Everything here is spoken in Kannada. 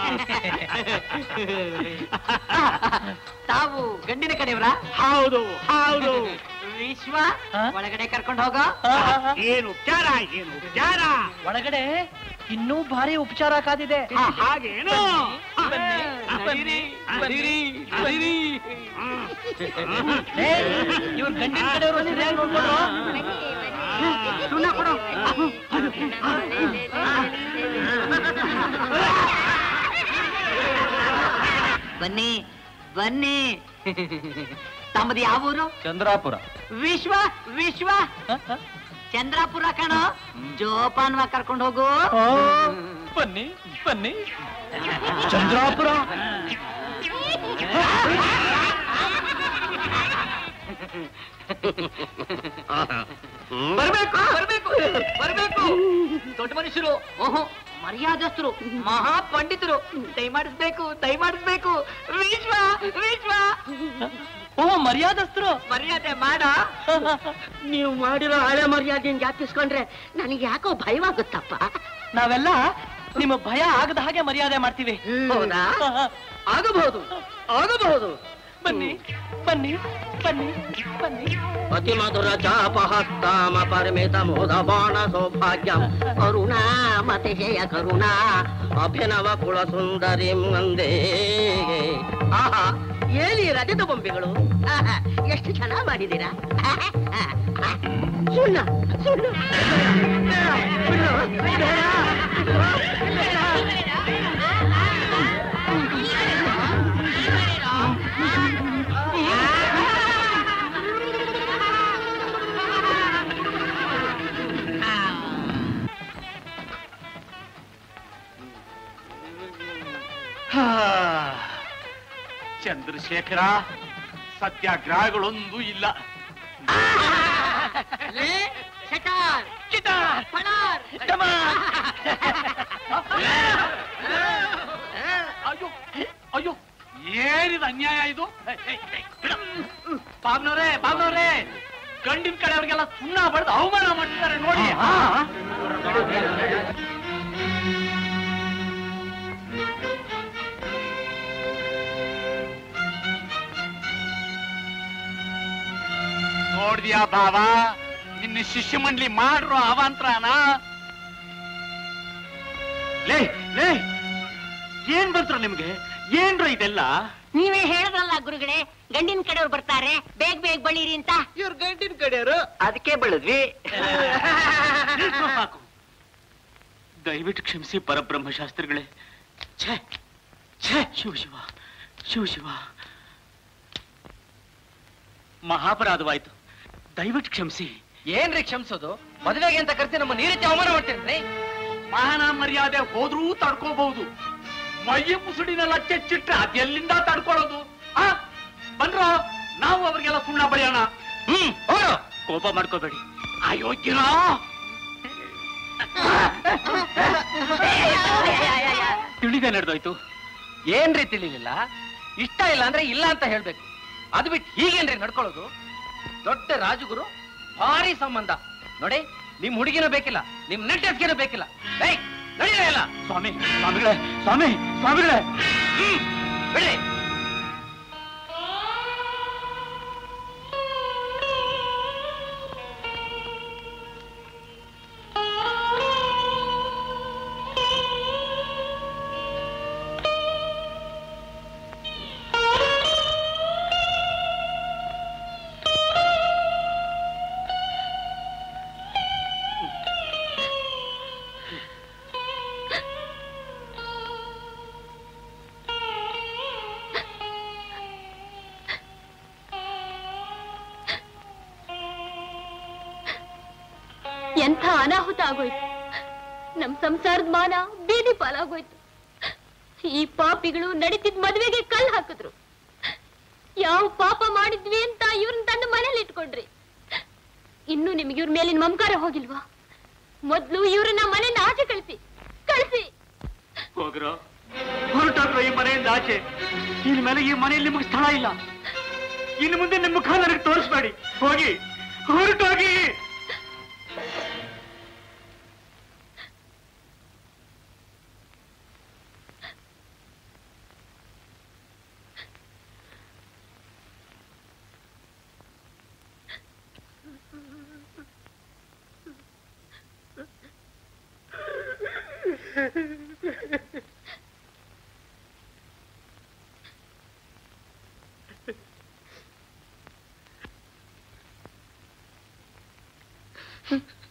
ತಾವು ಗಂಡಿನ ಕಡೆಯವರಾ ಹೌದು ಹೌದು ವಿಶ್ವ ಹಾ? ಒಳಗಡೆ ಕರ್ಕೊಂಡು ಹೋಗೋ ಏನು ಉಪಚಾರ ಏನು ಉಪಚಾರ ಒಳಗಡೆ ಇನ್ನೂ ಭಾರಿ ಉಪಚಾರ ಕಾದಿದೆ ಆ, ಹಾಗೇನು ಬನ್ನಿ, ನಡೀರಿ, ನಡೀರಿ, ನಡೀರಿ. ಇವ್ರ ಗಂಡಿನ ಕಡೆಯವರು ಸರಿಯಾಗಿ ನೋಡ್ಕೊಂಡ್ರು ಸುಮ್ನೆ ಕೊಡು. ಬನ್ನಿ ಬನ್ನಿ ತಮ್ಮದು ಯಾವ ಊರು ಚಂದ್ರಾಪುರ ವಿಶ್ವ ವಿಶ್ವ ಚಂದ್ರಾಪುರ ಕಣೋ ಜೋಪಾನ್ವ ಕರ್ಕೊಂಡು ಹೋಗು ಬನ್ನಿ ಬನ್ನಿ ಚಂದ್ರಾಪುರ ಬರ್ಬೇಕು ಬರ್ಬೇಕು ಬರ್ಬೇಕು ದೊಡ್ಡ ಮನುಷ್ಯರು ಓಹೋ ಮರ್ಯಾದಸ್ಥರು ಮಹಾ ಪಂಡಿತರು ದಯಮಾಡಿಸ್ಬೇಕು ದಯಮಾಡಿಸ್ಬೇಕು ವಿಶ್ವ ವಿಶ್ವ ಓ ಮರ್ಯಾದಸ್ಥರು ಮರ್ಯಾದೆ ಮಾಡ ನೀವು ಮಾಡಿರೋ ಹಳೆ ಮರ್ಯಾದೆಯನ್ನು ಜ್ಞಾಪಿಸ್ಕೊಂಡ್ರೆ ನನಗೆ ಯಾಕೋ ಭಯವಾಗುತ್ತಪ್ಪ ನಾವೆಲ್ಲ ನಿಮ್ಮ ಭಯ ಆಗದ ಹಾಗೆ ಮರ್ಯಾದೆ ಮಾಡ್ತೀವಿ ಹೌದಾ ಆಗಬಹುದು ಆಗಬಹುದು ಬನ್ನಿ ಬನ್ನಿ ಬನ್ನಿ ಬನ್ನಿ ಅತಿ ಮಧುರ ಚಾಪಹಸ್ತಾಮ ಪರಿಮಿತ ಮೋದ ಬಾಣ ಸೌಭಾಗ್ಯಂ ಕರುಣಾ ಮತಿಶಯ ಕರುಣಾ ಅಭಿನವ ಕುಳ ಸುಂದರಿ ಮಂದೇ ಆಹಾ ಏನಿ ರಜತ ಬೊಂಬೆಗಳು ಆಹಾ, ಎಷ್ಟು ಚೆನ್ನಾಗಿ ಮಾಡಿದ್ದೀರಾ ಆಹಾ, ಆಹಾ. ಸುಣ್ಣ ಸುಣ್ಣ ಬೇಡ, ಬಿಡು, ಬೇಡ, ಹಾ. ಚಂದ್ರಶೇಖರ ಸತ್ಯಾಗ್ರಹಗಳೊಂದು ಇಲ್ಲ ಅಯ್ಯೋ ಅಯ್ಯೋ ಏನಿದು ಅನ್ಯಾಯ ಇದು ಬಾಬ್ನವ್ರೆ ಬಾಬ್ನವ್ರೆ ಗಂಡಿನ ಕಡೆಯವ್ರಿಗೆಲ್ಲ ಸುಣ್ಣ ಬಡ್ದು ಅವಮಾನ ಮಾಡ್ತಿದ್ದಾರೆ ನೋಡಿ ನೋಡ್ದ್ಯಾ ಬಾವ ನಿನ್ನ ಶಿಷ್ಯ ಮಂಡಳಿ ಮಾಡ್ರು ಅವಾಂತರನ ಲೇ ಲೇ ಏನ್ ಬಂತ್ರ ನಿಮ್ಗೆ ಏನ್ರ ಇದೆಲ್ಲ ನೀವೇ ಹೇಳಿದ್ರಲ್ಲ ಗುರುಗಳೇ ಗಂಡಿನ ಕಡೆಯವ್ರು ಬರ್ತಾರೆ ಬೇಗ ಬೇಗ ಬಳಿರಿ ಅಂತ ಇವ್ರ ಗಂಟಿನ ಕಡೆಯವರು ಅದಕ್ಕೆ ಬೆಳೆದ್ವಿ ಸಾಕು ದಯವಿಟ್ಟು ಕ್ಷಮಿಸಿ ಪರಬ್ರಹ್ಮ ಶಾಸ್ತ್ರಿಗಳೇ ಛೇ ಛೇ ಶಿವ ಶಿವ ಶಿವ ಶಿವ ಮಹಾಪರಾಧವಾಯ್ತು ದಯವಿಟ್ಟು ಕ್ಷಮಿಸಿ ಏನ್ರಿ ಕ್ಷಮಿಸೋದು ಮದುವೆಗೆ ಅಂತ ಕರ್ಸಿ ನಮ್ಮ ನೀರಿತಿ ಅವಮಾನ ಮಾಡ್ತೀರಿ ಮಾನ ಮರ್ಯಾದೆ ಹೋದ್ರೂ ತಡ್ಕೋಬಹುದು ಮೈ ಮುಸುಡಿನ ಲಚ್ಚೆಚ್ಚಿಟ್ರೆ ಅದೆಲ್ಲಿಂದ ತಡ್ಕೊಳ್ಳೋದು ಆ ಬನ್ರೋ ನಾವು ಅವರಿಗೆಲ್ಲ ಸುಣ್ಣ ಬಳಿಯೋಣ ಹ್ಮ್ ಹೋಗ್ರೋ. ಕೋಪ ಮಾಡ್ಕೋಬೇಡಿ ಅಯೋಗ್ಯರ ತಿಳಿದೆ ನಡೆದೋಯ್ತು ಏನ್ರಿ ತಿಳಿಲಿಲ್ಲ ಇಷ್ಟ ಇಲ್ಲ ಅಂದ್ರೆ ಇಲ್ಲ ಅಂತ ಹೇಳ್ಬೇಕು ಅದು ಬಿಟ್ಟು ಹೀಗೇನ್ರಿ ನಡ್ಕೊಳ್ಳೋದು ದೊಡ್ಡ ರಾಜಗುರು ಭಾರಿ ಸಂಬಂಧ ನೋಡಿ ನಿಮ್ ಹುಡುಗಿನೂ ಬೇಕಿಲ್ಲ ನಿಮ್ ನೆಟ್ಟಸ್ಗೆನೂ ಬೇಕಿಲ್ಲ ಏಯ್ ನಡೀರ ಎಲ್ಲ ಸ್ವಾಮಿ ಸ್ವಾಮಿಗಳೇ ಸ್ವಾಮಿ ಸ್ವಾಮಿಗಳೇ ಹ್ಮ್ ಬಿಡಿ ಎಂಥ ಅನಾಹುತ ಆಗೋಯ್ತು ನಮ್ ಸಂಸಾರದ ಮಾನ ಬೀದಿ ಪಾಲಾಗೋಯ್ತು ಈ ಪಾಪಿಗಳು ನಡೀತಿದ್ ಮದ್ವೆಗೆ ಕಲ್ ಹಾಕಿದ್ರು ಯಾವ ಪಾಪ ಮಾಡಿದ್ವಿ ಅಂತ ಇವ್ರನ್ನ ತಂದು ಮನೇಲಿ ಇಟ್ಕೊಂಡ್ರಿ ಇನ್ನು ನಿಮ್ಗೆ ಇವ್ರ ಮೇಲಿನ ಮಮಕಾರ ಹೋಗಿಲ್ವಾ ಮೊದ್ಲು ಇವ್ರನ್ನ ಮನೆಯಿಂದ ಆಚೆ ಕಳಿಸಿ ಕಳಿಸಿ ಹೋಗ್ರೋ ಹೊರಟಾಗ್ರೋ ಈ ಮನೆಯಿಂದ ಆಚೆ ಇನ್ ಮೇಲೆ ಈ ಮನೆಯಲ್ಲಿ ನಿಮಗೆ ಸ್ಥಳ ಇಲ್ಲ ಇನ್ನು ಮುಂದೆ ನಿಮ್ಮ ಮುಖ ನನಗೆ ತೋರಿಸ್ಬೇಡಿ ಹೋಗಿ ಹೊರಟೋಗಿ ಹ್ಮ್.